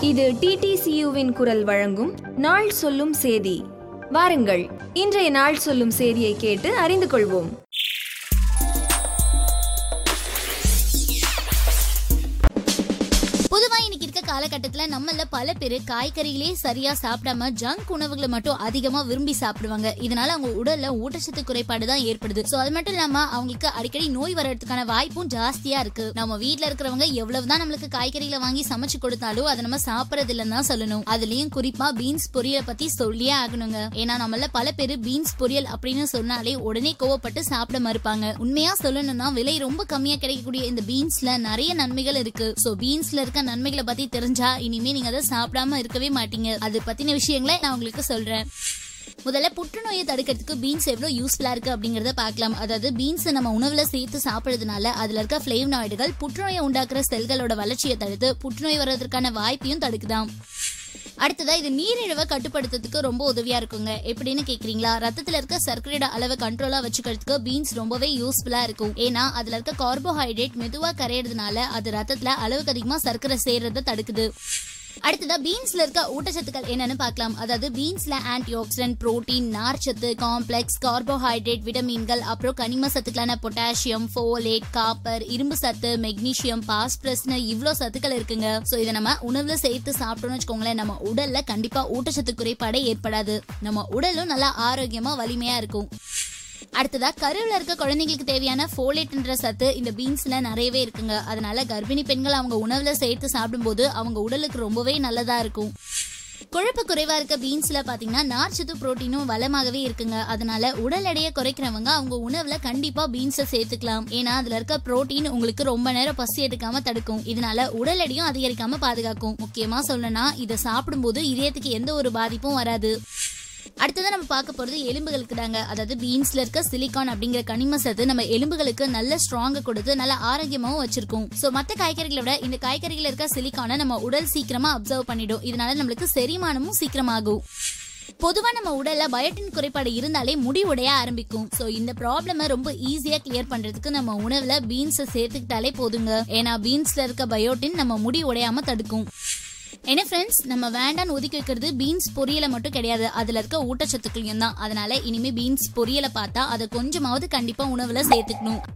இது டிடிசியுவின் குரல் வழங்கும் நாள் சொல்லும் சேதி வாருங்கள் இன்றைய நாள் சொல்லும் சேதியை கேட்டு அறிந்து கொள்வோம் பொதுவா இன்னைக்கு இருக்க காலகட்டத்துல நம்மள பல பேர் காய்கறிகளே சரியா சாப்பிடாம ஜங்க் உணவுகளை மட்டும் அதிகமா விரும்பி சாப்பிடுவாங்க இதனால அவங்க உடல்ல ஊட்டச்சத்து குறைபாடு தான் ஏற்படுது சோ அது மட்டும் இல்லாம அவங்களுக்கு அடிக்கடி நோய் வர்றதுக்கான வாய்ப்பும் ஜாஸ்தியா இருக்கு நம்ம வீட்ல இருக்கிறவங்க எவ்வளவுதான் நம்மளுக்கு காய்கறிகளை வாங்கி சமைச்சு கொடுத்தாலும் அதை நம்ம சாப்பிடறது இல்லைன்னு தான் சொல்லணும் அதுலயும் குறிப்பா பீன்ஸ் பொரியலை பத்தி சொல்லியே ஆகணுங்க ஏன்னா நம்மள பல பேர் பீன்ஸ் பொரியல் அப்படின்னு சொன்னாலே உடனே கோவப்பட்டு சாப்பிட மறுப்பாங்க உண்மையா சொல்லணும்னா விலை ரொம்ப கம்மியா கிடைக்கக்கூடிய இந்த பீன்ஸ்ல நிறைய நன்மைகள் இருக்கு சோ பீன்ஸ்ல இருக்க நன்மைகளை பத்தி தெரிஞ்சா இனிமே நீங்க அதை சாப்பிடாம இருக்கவே மாட்டீங்க அது பத்தின விஷயங்களை நான் உங்களுக்கு சொல்றேன் முதல்ல புற்றுநோயை தடுக்கிறதுக்கு பீன்ஸ் எவ்வளவு யூஸ்ஃபுல்லா இருக்கு அப்படிங்கறத பார்க்கலாம் அதாவது பீன்ஸ் நம்ம உணவுல சேர்த்து சாப்பிடுறதுனால அதுல இருக்க பிளேவ்னாய்டுகள் புற்றுநோயை உண்டாக்குற செல்களோட வளர்ச்சியை தடுத்து புற்றுநோய் வர்றதுக்கான வாய்ப்பையும் தடுக்குதாம் அடுத்ததா இது நீரிழிவை கட்டுப்படுத்துறதுக்கு ரொம்ப உதவியா இருக்குங்க எப்படின்னு கேக்குறீங்களா ரத்தத்துல இருக்க சர்க்கரையோட அளவை கண்ட்ரோலா வச்சுக்கிறதுக்கு பீன்ஸ் ரொம்பவே யூஸ்ஃபுல்லா இருக்கும் ஏன்னா அதுல இருக்க கார்போஹைட்ரேட் மெதுவா கரையிறதுனால அது ரத்தத்துல அளவுக்கு அதிகமா சர்க்கரை சேர்றதை தடுக்குது அடுத்ததா பீன்ஸ்ல இருக்க ஊட்டச்சத்துக்கள் என்னன்னு பார்க்கலாம் அதாவது பீன்ஸ்ல ஆன்டி ஆக்சிடென்ட் புரோட்டீன் நார்ச்சத்து காம்ப்ளெக்ஸ் கார்போஹைட்ரேட் விட்டமின்கள் அப்புறம் கனிம சத்துக்களான பொட்டாசியம் ஃபோலேட் காப்பர் இரும்பு சத்து மெக்னீசியம் பாஸ்பரஸ்னு இவ்ளோ சத்துக்கள் இருக்குங்க சோ இதை நம்ம உணவுல சேர்த்து சாப்பிட்டோம்னு வச்சுக்கோங்களேன் நம்ம உடல்ல கண்டிப்பா ஊட்டச்சத்து குறைபாடே ஏற்படாது நம்ம உடலும் நல்லா ஆரோக்கியமா வலிமையா இருக்கும் அடுத்ததா கருவில் இருக்க குழந்தைங்களுக்கு தேவையான ஃபோலேட்ன்ற சத்து இந்த பீன்ஸ்ல நிறையவே இருக்குங்க அதனால கர்ப்பிணி பெண்கள் அவங்க உணவுல சேர்த்து சாப்பிடும்போது அவங்க உடலுக்கு ரொம்பவே நல்லதா இருக்கும் கொழுப்பு குறைவா இருக்க பீன்ஸ்ல பாத்தீங்கன்னா நார்ச்சத்து புரோட்டீனும் வளமாகவே இருக்குங்க அதனால உடல் எடையை குறைக்கிறவங்க அவங்க உணவுல கண்டிப்பா பீன்ஸை சேர்த்துக்கலாம் ஏன்னா அதுல இருக்க புரோட்டீன் உங்களுக்கு ரொம்ப நேரம் பசி எடுக்காம தடுக்கும் இதனால உடல் எடையும் அதிகரிக்காம பாதுகாக்கும் முக்கியமா சொல்லணும்னா இதை சாப்பிடும்போது இதயத்துக்கு எந்த ஒரு பாதிப்பும் வராது அடுத்தது நம்ம பார்க்க போறது எலும்புகளுக்கு தாங்க அதாவது பீன்ஸ்ல இருக்க சிலிகான் அப்படிங்கிற கனிம சத்து நம்ம எலும்புகளுக்கு நல்ல ஸ்ட்ராங்க கொடுத்து நல்ல ஆரோக்கியமாவும் வச்சிருக்கும் சோ மத்த காய்கறிகளை விட இந்த காய்கறிகள் இருக்க சிலிகானை நம்ம உடல் சீக்கிரமா அப்சர்வ் பண்ணிடும் இதனால நம்மளுக்கு செரிமானமும் சீக்கிரமாகும் பொதுவா நம்ம உடல்ல பயோட்டின் குறைபாடு இருந்தாலே முடி உடைய ஆரம்பிக்கும் சோ இந்த ப்ராப்ளம ரொம்ப ஈஸியா கிளியர் பண்றதுக்கு நம்ம உணவுல பீன்ஸை சேர்த்துக்கிட்டாலே போதுங்க ஏன்னா பீன்ஸ்ல இருக்க பயோட்டின் நம்ம முடி உடையாம தடுக்கும் என்ன ஃப்ரெண்ட்ஸ் நம்ம வேண்டான்னு ஒதுக்கி வைக்கிறது பீன்ஸ் பொரியலை மட்டும் கிடையாது அதுல இருக்க ஊட்டச்சத்துக்களையும் தான் அதனால இனிமே பீன்ஸ் பொரியலை பார்த்தா அதை கொஞ்சமாவது கண்டிப்பா உணவுல சேர்த்துக்கணும்